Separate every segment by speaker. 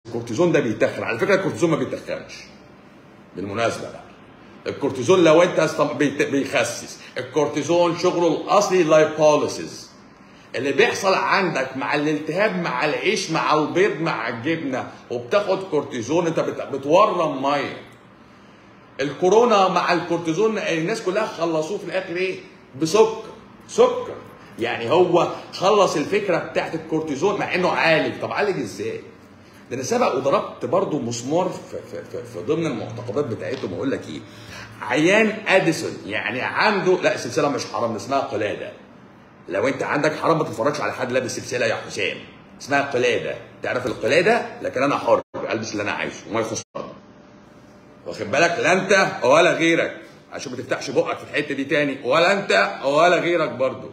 Speaker 1: الكورتيزون ده بيتخن على فكره الكورتيزون ما بيتخنش بالمناسبه بقى الكورتيزون لو انت استم- بيت- بيخسس الكورتيزون شغله الاصلي لايبوليسيس اللي بيحصل عندك مع الالتهاب مع العيش مع البيض مع الجبنه وبتاخد كورتيزون انت بت- بتورم ميه الكورونا مع الكورتيزون الناس كلها خلصوه في الاخر ايه بسكر سكر يعني هو خلص الفكره بتاعت الكورتيزون مع انه عالج طب عالج ازاي ده انا سبق وضربت برضو مسمار في, في, في, في ضمن المعتقدات بتاعتهم اقول لك ايه عيان اديسون يعني عنده لا السلسله مش حرام اسمها قلاده لو انت عندك حرام ما تتفرجش على حد لابس سلسله يا حسام اسمها قلاده تعرف القلاده لكن انا حر البس اللي انا عايزه وما يخصني واخد بالك لا انت ولا غيرك عشان ما تفتحش بقك في الحته دي تاني ولا انت ولا غيرك برضو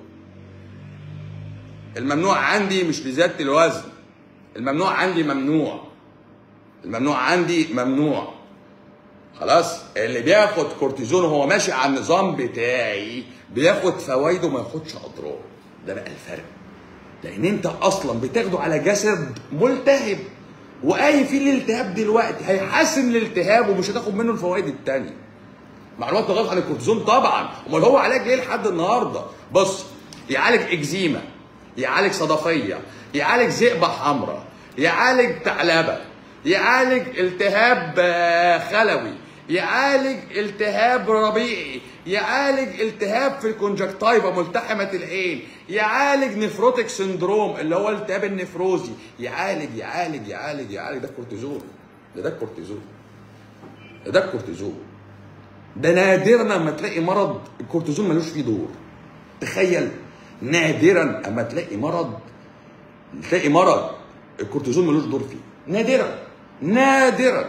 Speaker 1: الممنوع عندي مش لزياده الوزن الممنوع عندي ممنوع الممنوع عندي ممنوع خلاص اللي بياخد كورتيزون وهو ماشي على النظام بتاعي بياخد فوائده وما ياخدش اضرار ده بقى الفرق لان انت اصلا بتاخده على جسد ملتهب واي فيه الالتهاب دلوقتي هيحسن الالتهاب ومش هتاخد منه الفوائد التانية معلومات غلط عن الكورتيزون طبعا امال هو علاج ليه لحد النهارده بص يعالج اكزيما يعالج صدفيه يعالج ذئبه حمراء يعالج ثعلبه يعالج التهاب آه، خلوي يعالج التهاب ربيعي يعالج التهاب في الكونجكتيفا ملتحمه العين يعالج نفروتيك سندروم اللي هو الالتهاب النفروزي يعالج يعالج يعالج يعالج ده الكورتيزون ده ده الكورتيزون ده ده الكورتيزون ده نادرا لما تلاقي مرض الكورتيزون ملوش فيه دور تخيل نادرا اما تلاقي مرض تلاقي مرض الكورتيزون ملوش دور فيه نادرا نادرا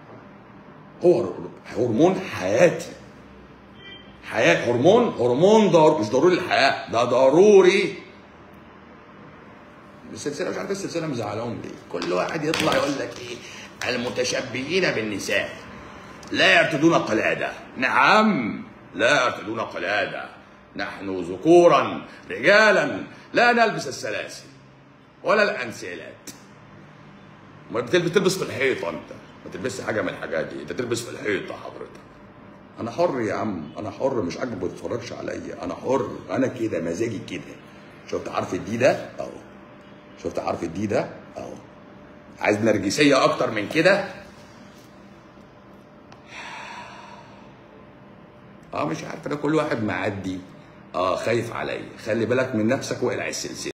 Speaker 1: هو هرمون حياتي حياة هرمون هرمون ضر... مش ضروري للحياة ده ضروري السلسلة مش عارف السلسلة مزعلهم ليه كل واحد يطلع يقول لك ايه المتشبهين بالنساء لا يرتدون قلادة نعم لا يرتدون قلادة نحن ذكورا رجالا لا نلبس السلاسل ولا الأنسيلات ما بتلبس تلبس في الحيطة أنت ما تلبسش حاجة من الحاجات دي أنت تلبس في الحيطة حضرتك أنا حر يا عم أنا حر مش عاجبك ما تتفرجش عليا أنا حر أنا كده مزاجي كده شفت حرف الدي ده أهو شفت حرف الدي ده أهو عايز نرجسية أكتر من كده اه مش عارف انا كل واحد معدي اه خايف عليا خلي بالك من نفسك واقلع السلسله